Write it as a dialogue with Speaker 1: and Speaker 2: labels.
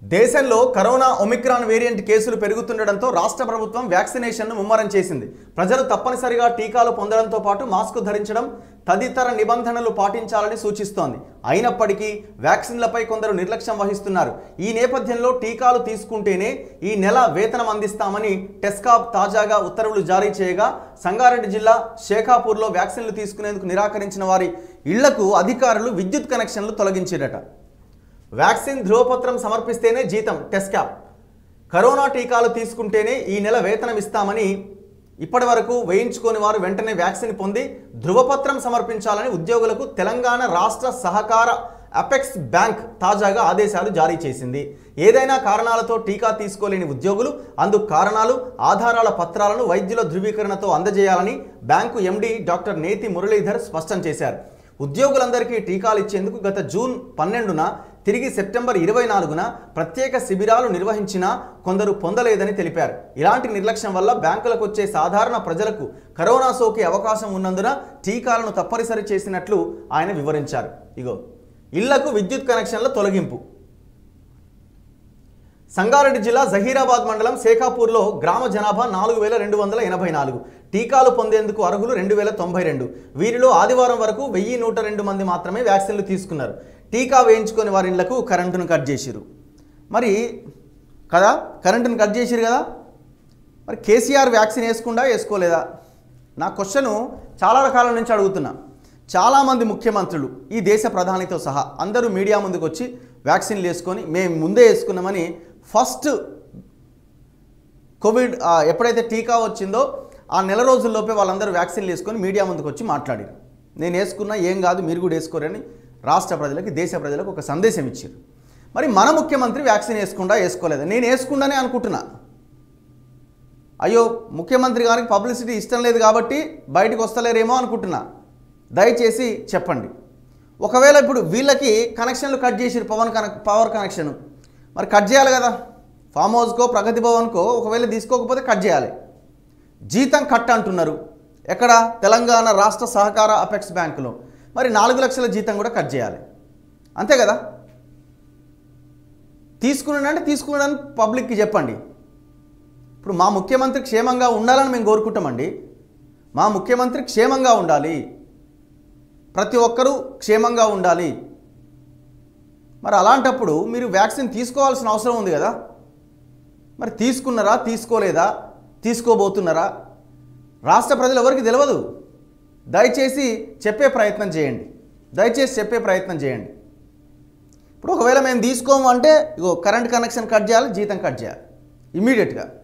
Speaker 1: దేశంలో corona Omicron variant కేసులు పెరుగుతుండటంతో రాష్ట్ర ప్రభుత్వం వ్యాక్సినేషన్ను ముమ్మరం చేసింది ప్రజలు తప్పనిసరిగా టీకాలు పొందడంతో పాటు మాస్క్ ధరించడం తదితర నిబంధనలు పాటించాలని సూచిస్తోంది అయినప్పటికీ వ్యాక్సిన్లపై కొందరు నిర్లక్ష్యం వహిస్తున్నారు ఈ నేపథ్యంలో టీకాలు తీసుకుంటేనే ఈ నెల వేతనం అందిస్తామని టెస్కాబ్ తాజాగా ఉత్తర్వులు జారీ చేయగా సంగారెడ్డి జిల్లా షేఖాపూర్లో వ్యాక్సిన్లు తీసుకునేందుకు నిరాకరించిన వారి ఇళ్లకు అధికారులు విద్యుత్ కనెక్షన్లు తొలగించారట వ్యాక్సిన్ ధ్రువపత్రం సమర్పిస్తేనే జీతం టెస్కాప్ కరోనా టీకాలు తీసుకుంటేనే ఈ నెల వేతనం ఇస్తామని ఇప్పటి వరకు వేయించుకోని వారు వెంటనే వ్యాక్సిన్ పొంది ధ్రువపత్రం సమర్పించాలని ఉద్యోగులకు తెలంగాణ రాష్ట్ర సహకార అపెక్స్ బ్యాంక్ తాజాగా ఆదేశాలు జారీ చేసింది ఏదైనా కారణాలతో టీకా తీసుకోలేని ఉద్యోగులు అందుకు కారణాలు ఆధారాల పత్రాలను వైద్యుల ధృవీకరణతో అందజేయాలని బ్యాంకు ఎండీ డాక్టర్ నేతి మురళీధర్ స్పష్టం చేశారు ఉద్యోగులందరికీ టీకాలు ఇచ్చేందుకు గత జూన్ పన్నెండున తిరిగి సెప్టెంబర్ ఇరవై నాలుగున ప్రత్యేక శిబిరాలు నిర్వహించినా కొందరు పొందలేదని తెలిపారు ఇలాంటి నిర్లక్ష్యం వల్ల బ్యాంకులకు వచ్చే సాధారణ ప్రజలకు కరోనా సోకే అవకాశం ఉన్నందున టీకాలను తప్పనిసరి చేసినట్లు ఆయన వివరించారు ఇగో ఇళ్లకు విద్యుత్ కనెక్షన్ల తొలగింపు సంగారెడ్డి జిల్లా జహీరాబాద్ మండలం శేఖాపూర్లో గ్రామ జనాభా నాలుగు వేల రెండు వందల ఎనభై నాలుగు టీకాలు పొందేందుకు అర్హులు రెండు వేల తొంభై రెండు వీరిలో ఆదివారం వరకు వెయ్యి నూట రెండు మంది మాత్రమే వ్యాక్సిన్లు తీసుకున్నారు టీకా వేయించుకొని వారి ఇళ్లకు కరెంటును కట్ చేసిరు మరి కదా కరెంటును కట్ చేసిరు కదా మరి కేసీఆర్ వ్యాక్సిన్ వేసుకుండా వేసుకోలేదా నా క్వశ్చను చాలా రకాల నుంచి అడుగుతున్నా చాలామంది ముఖ్యమంత్రులు ఈ దేశ ప్రధానితో సహా అందరూ మీడియా ముందుకు వచ్చి వ్యాక్సిన్లు వేసుకొని మేము ముందే వేసుకున్నామని ఫస్ట్ కోవిడ్ ఆ, ఎప్పుడైతే టీకా వచ్చిందో ఆ నెల రోజుల్లోపే వాళ్ళందరూ వ్యాక్సిన్లు వేసుకొని మీడియా ముందుకు వచ్చి మాట్లాడారు నేను వేసుకున్నా ఏం కాదు మీరు కూడా వేసుకోరని రాష్ట్ర ప్రజలకు దేశ ప్రజలకు ఒక సందేశం ఇచ్చారు మరి మన ముఖ్యమంత్రి వ్యాక్సిన్ వేసుకుండా వేసుకోలేదు నేను వేసుకుండానే అనుకుంటున్నా అయ్యో ముఖ్యమంత్రి గారికి పబ్లిసిటీ ఇష్టం లేదు కాబట్టి బయటకు వస్తలేరేమో అనుకుంటున్నా దయచేసి చెప్పండి ఒకవేళ ఇప్పుడు వీళ్ళకి కనెక్షన్లు కట్ చేసిరు పవన్ కనెక్ పవర్ కనెక్షన్ మరి కట్ చేయాలి కదా ఫామ్ హౌస్కో ప్రగతి భవన్కో ఒకవేళ తీసుకోకపోతే కట్ చేయాలి జీతం కట్ అంటున్నారు ఎక్కడ తెలంగాణ రాష్ట్ర సహకార అపెక్స్ బ్యాంకులో మరి నాలుగు లక్షల జీతం కూడా కట్ చేయాలి అంతే కదా తీసుకున్నానంటే తీసుకున్నాడని పబ్లిక్కి చెప్పండి ఇప్పుడు మా ముఖ్యమంత్రి క్షేమంగా ఉండాలని మేము కోరుకుంటామండి మా ముఖ్యమంత్రి క్షేమంగా ఉండాలి ప్రతి ఒక్కరూ క్షేమంగా ఉండాలి మరి అలాంటప్పుడు మీరు వ్యాక్సిన్ తీసుకోవాల్సిన అవసరం ఉంది కదా మరి తీసుకున్నారా తీసుకోలేదా తీసుకోబోతున్నారా రాష్ట్ర ప్రజలు ఎవరికి తెలియదు దయచేసి చెప్పే ప్రయత్నం చేయండి దయచేసి చెప్పే ప్రయత్నం చేయండి ఇప్పుడు ఒకవేళ మేము తీసుకోము అంటే ఇగో కరెంట్ కనెక్షన్ కట్ చేయాలి జీతం కట్ చేయాలి ఇమీడియట్గా